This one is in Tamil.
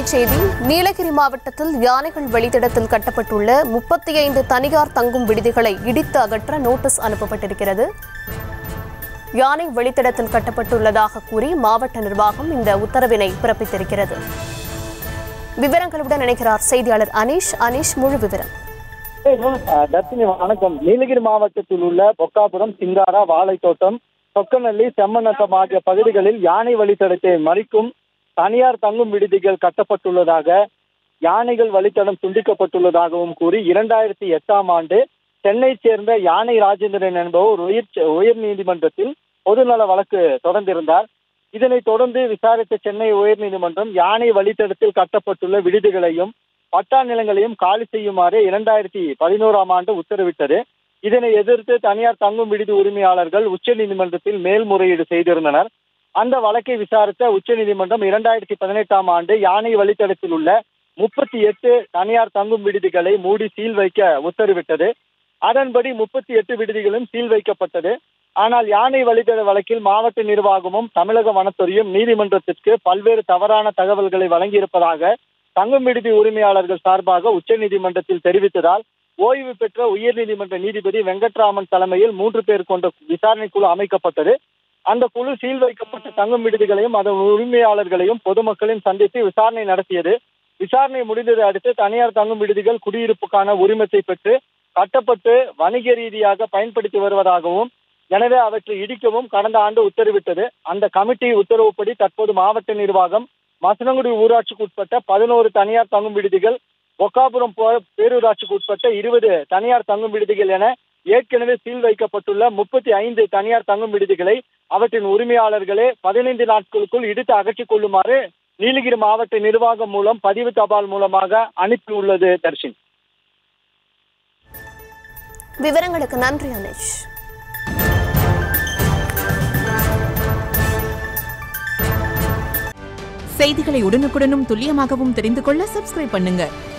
தலைப்புச் செய்தி நீலகிரி மாவட்டத்தில் யானைகள் வழித்தடத்தில் கட்டப்பட்டுள்ள முப்பத்தி ஐந்து தனியார் தங்கும் விடுதிகளை இடித்து அகற்ற நோட்டீஸ் அனுப்பப்பட்டிருக்கிறது யானை வழித்தடத்தில் கட்டப்பட்டுள்ளதாக கூறி மாவட்ட நிர்வாகம் இந்த உத்தரவினை பிறப்பித்திருக்கிறது விவரங்களுடன் இணைக்கிறார் செய்தியாளர் அனீஷ் அனீஷ் முழு விவரம் அஹ் தர்ஷினி வணக்கம் நீலகிரி மாவட்டத்தில் உள்ள பொக்காபுரம் சிங்காரா வாழைத்தோட்டம் சொக்கநல்லி செம்மநத்தம் ஆகிய பகுதிகளில் யானை வழித்தடத்தை மறிக்கும் தனியார் தங்கும் விடுதிகள் கட்டப்பட்டுள்ளதாக யானைகள் வழித்தடம் துண்டிக்கப்பட்டுள்ளதாகவும் கூறி இரண்டாயிரத்தி எட்டாம் ஆண்டு சென்னை சேர்ந்த யானை ராஜேந்திரன் என்பவர் உயர் உயர் நீதிமன்றத்தில் பொதுநல வழக்கு தொடர்ந்திருந்தார் இதனைத் தொடர்ந்து விசாரித்த சென்னை உயர்நீதிமன்றம் யானை வழித்தடத்தில் கட்டப்பட்டுள்ள விடுதிகளையும் பட்டா நிலங்களையும் காலி செய்யுமாறு இரண்டாயிரத்தி பதினோராம் ஆண்டு உத்தரவிட்டது இதனை எதிர்த்து தனியார் தங்கும் விடுதி உரிமையாளர்கள் உச்சநீதிமன்றத்தில் மேல்முறையீடு செய்திருந்தனர் அந்த வழக்கை விசாரித்த உச்சநீதிமன்றம் இரண்டாயிரத்தி பதினெட்டாம் ஆண்டு யானை வழித்தடத்தில் உள்ள முப்பத்தி எட்டு தனியார் தங்கும் விடுதிகளை மூடி சீல் வைக்க உத்தரவிட்டது அதன்படி முப்பத்தி எட்டு விடுதிகளும் சீல் வைக்கப்பட்டது ஆனால் யானை வழித்தட வழக்கில் மாவட்ட நிர்வாகமும் தமிழக வனத்துறையும் நீதிமன்றத்திற்கு பல்வேறு தவறான தகவல்களை வழங்கியிருப்பதாக தங்கும் விடுதி உரிமையாளர்கள் சார்பாக உச்சநீதிமன்றத்தில் தெரிவித்ததால் ஓய்வு பெற்ற உயர்நீதிமன்ற நீதிபதி வெங்கட்ராமன் தலைமையில் மூன்று பேர் கொண்ட விசாரணை குழு அமைக்கப்பட்டது அந்த குழு சீல் வைக்கப்பட்ட தங்கும் விடுதிகளையும் அதன் உரிமையாளர்களையும் பொதுமக்களையும் சந்தித்து விசாரணை நடத்தியது விசாரணை முடிந்ததை அடுத்து தனியார் தங்கும் விடுதிகள் குடியிருப்புக்கான உரிமத்தை பெற்று கட்டப்பட்டு வணிக ரீதியாக பயன்படுத்தி வருவதாகவும் எனவே அவற்றை இடிக்கவும் கடந்த ஆண்டு உத்தரவிட்டது அந்த கமிட்டி உத்தரவுப்படி தற்போது மாவட்ட நிர்வாகம் மசனங்குடி ஊராட்சிக்கு உட்பட்ட பதினோரு தனியார் தங்கும் விடுதிகள் பொக்காபுரம் போ- பேரூராட்சிக்கு உட்பட்ட இருபது தனியார் தங்கும் விடுதிகள் என ஏற்கனவே சீல் வைக்கப்பட்டுள்ள முப்பத்தி ஐந்து தனியார் தங்கும் விடுதிகளை அவற்றின் உரிமையாளர்களே பதினைந்து நாட்களுக்குள் இடித்து அகற்றிக் கொள்ளுமாறு நீலகிரி மாவட்ட நிர்வாகம் மூலம் பதிவு தபால் மூலமாக அனுப்பியுள்ளது தர்ஷின் விவரங்களுக்கு நன்றி அனீஷ் செய்திகளை உடனுக்குடனும் துல்லியமாகவும் தெரிந்து கொள்ள சப்ஸ்கிரைப் பண்ணுங்க